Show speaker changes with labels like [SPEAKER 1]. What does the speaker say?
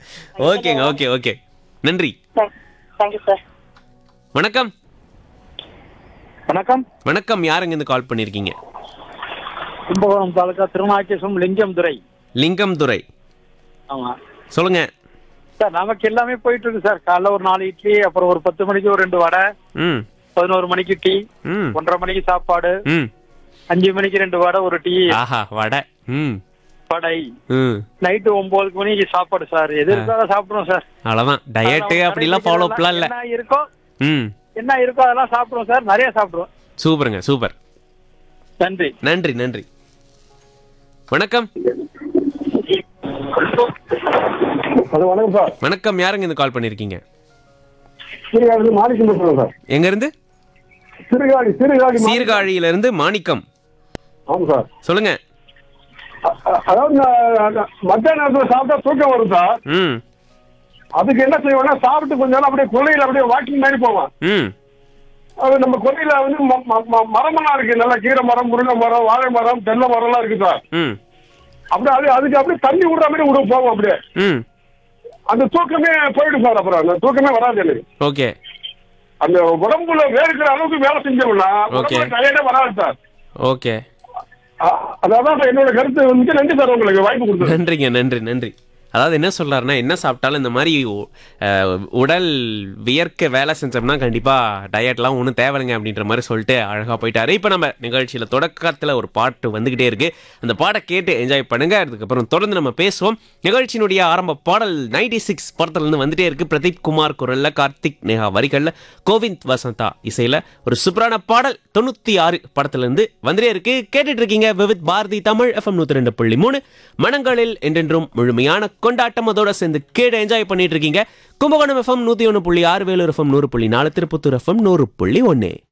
[SPEAKER 1] ஓகேங்க okay okay நன்றி
[SPEAKER 2] thank you sir
[SPEAKER 1] வணக்கம்
[SPEAKER 3] வணக்கம்
[SPEAKER 1] வணக்கம் யாருங்க இருந்து கால் பண்ணிருக்கீங்க
[SPEAKER 3] கும்பகோணம் தாலுகா திருநாக்கேசம் லிங்கம் துறை
[SPEAKER 1] லிங்கம் துரை
[SPEAKER 3] ஆமா
[SPEAKER 1] சொல்லுங்க
[SPEAKER 3] சார் நமக்கு எல்லாமே போயிட்டு இருக்கு சார் காலைல ஒரு நாலு இட்லி அப்புறம் ஒரு பத்து மணிக்கு ஒரு ரெண்டு வடை
[SPEAKER 1] ம்
[SPEAKER 3] பதினோரு மணிக்கு டீ
[SPEAKER 1] ம்
[SPEAKER 3] ஒன்றரை மணிக்கு சாப்பாடு
[SPEAKER 1] ம்
[SPEAKER 3] அஞ்சு மணிக்கு ரெண்டு வடை ஒரு டீ
[SPEAKER 1] ஆஹா வடை ம்
[SPEAKER 3] வடை
[SPEAKER 1] ம்
[SPEAKER 3] நைட்டு ஒன்பது மணிக்கு சாப்பாடு சார் எது இருக்காத சாப்பிடுறோம் சார்
[SPEAKER 1] அவ்வளோதான் டயட்டு அப்படிலாம் ஃபாலோ அப்படிலாம் இல்லை
[SPEAKER 3] என்ன இருக்கோ
[SPEAKER 1] ம்
[SPEAKER 3] என்ன இருக்கோ அதெல்லாம் சாப்பிடுவோம் சார் நிறைய சாப்பிடுவோம்
[SPEAKER 1] சூப்பருங்க சூப்பர்
[SPEAKER 3] நன்றி
[SPEAKER 1] நன்றி நன்றி வணக்கம்
[SPEAKER 4] ஹலோ வணக்கம் சார்
[SPEAKER 1] வணக்கம் யாருங்க இருந்து கால் பண்ணிருக்கீங்க
[SPEAKER 4] சீர்காழி மாணிக்கம் பேசுறேன் சார்
[SPEAKER 1] எங்க இருந்து
[SPEAKER 4] சீர்காழி சீர்காழி மா-
[SPEAKER 1] சீர்காழியில இருந்து மாணிக்கம்
[SPEAKER 4] ஆமாம் சார்
[SPEAKER 1] சொல்லுங்க
[SPEAKER 4] அ- அ- அதாவது நான் நான் மத்தியான நேரத்தில் சாப்பிட்டா தூக்கம் வரும் சார்
[SPEAKER 1] ம்
[SPEAKER 4] அதுக்கு என்ன செய்வோம்னா சாப்பிட்டு கொஞ்ச நேரம் அப்படியே கொல்லையில் அப்படியே வாக்கிங் மாதிரி போவோம்
[SPEAKER 1] ம்
[SPEAKER 4] அது நம்ம கொல்லையில வந்து ம- ம- ம- மரமெல்லாம் இருக்கு நல்லா கீரை மரம் முருங்கை மரம் வாழை மரம் தென்னை மரம்லாம் இருக்கு சார்
[SPEAKER 1] ம்
[SPEAKER 4] அப்படியே அது அதுக்கு அப்படியே தண்ணி விடுற மாதிரி விட போவோம் அப்படியே
[SPEAKER 1] ம்
[SPEAKER 4] அந்த தூக்கமே போயிடும் சார் அப்புறம் அந்த தூக்கமே வராது எனக்கு
[SPEAKER 1] ஓகே
[SPEAKER 4] அந்த உடம்புல வேறுக்கிற அளவுக்கு வேலை செஞ்சோம்னா உடம்புல
[SPEAKER 1] Okay.
[SPEAKER 4] டயர்டே வராது சார்
[SPEAKER 1] ஓகே
[SPEAKER 4] அ- அதான் சார் என்னோட கருத்து வந்து நன்றி சார் உங்களுக்கு வாய்ப்பு கொடுத்தது
[SPEAKER 1] நன்றிங்க நன்றி நன்றி அதாவது என்ன சொல்றாருன்னா என்ன சாப்பிட்டாலும் இந்த மாதிரி உ- அஹ், உடல் வியர்க்க வேலை செஞ்சோம்னா கண்டிப்பா டயட்லாம் ஒன்றும் தேவையில்லைங்க அப்படின்ற மாதிரி சொல்லிட்டு அழகா போயிட்டாரு இப்போ நம்ம நிகழ்ச்சியில தொடக்கத்துல ஒரு பாட்டு வந்துகிட்டே இருக்கு அந்த பாட்டை கேட்டு என்ஜாய் பண்ணுங்க அதுக்கப்புறம் தொடர்ந்து நம்ம பேசுவோம் நிகழ்ச்சியினுடைய ஆரம்ப பாடல் நைன்டி சிக்ஸ் படத்துல இருந்து வந்துட்டே இருக்கு பிரதீப் குமார் குரல்ல கார்த்திக் நேஹா வரிகள்ல கோவிந்த் வசந்தா இசையில ஒரு சூப்பரான பாடல் தொண்ணூத்தி ஆறு படத்துல இருந்து வந்துட்டே இருக்கு கேட்டுட்டு இருக்கீங்க விவித் பாரதி தமிழ் எஃப்எம் நூத்தி ரெண்டு புள்ளி மூணு மனங்களில் என்றென்றும் முழுமையான கொண்டாட்டம் அதோட சேர்ந்து கேடு என்ஜாய் பண்ணிட்டு இருக்கீங்க கும்பகோணம் எஃப்எம் நூத்தி ஒன்று புள்ளி ஆறு வேலூர் எஃப்எம் நூறு புள்ளி நாலு திருப்பத்தூர் எஃப்எம் நூறு புள்ளி ஒன்று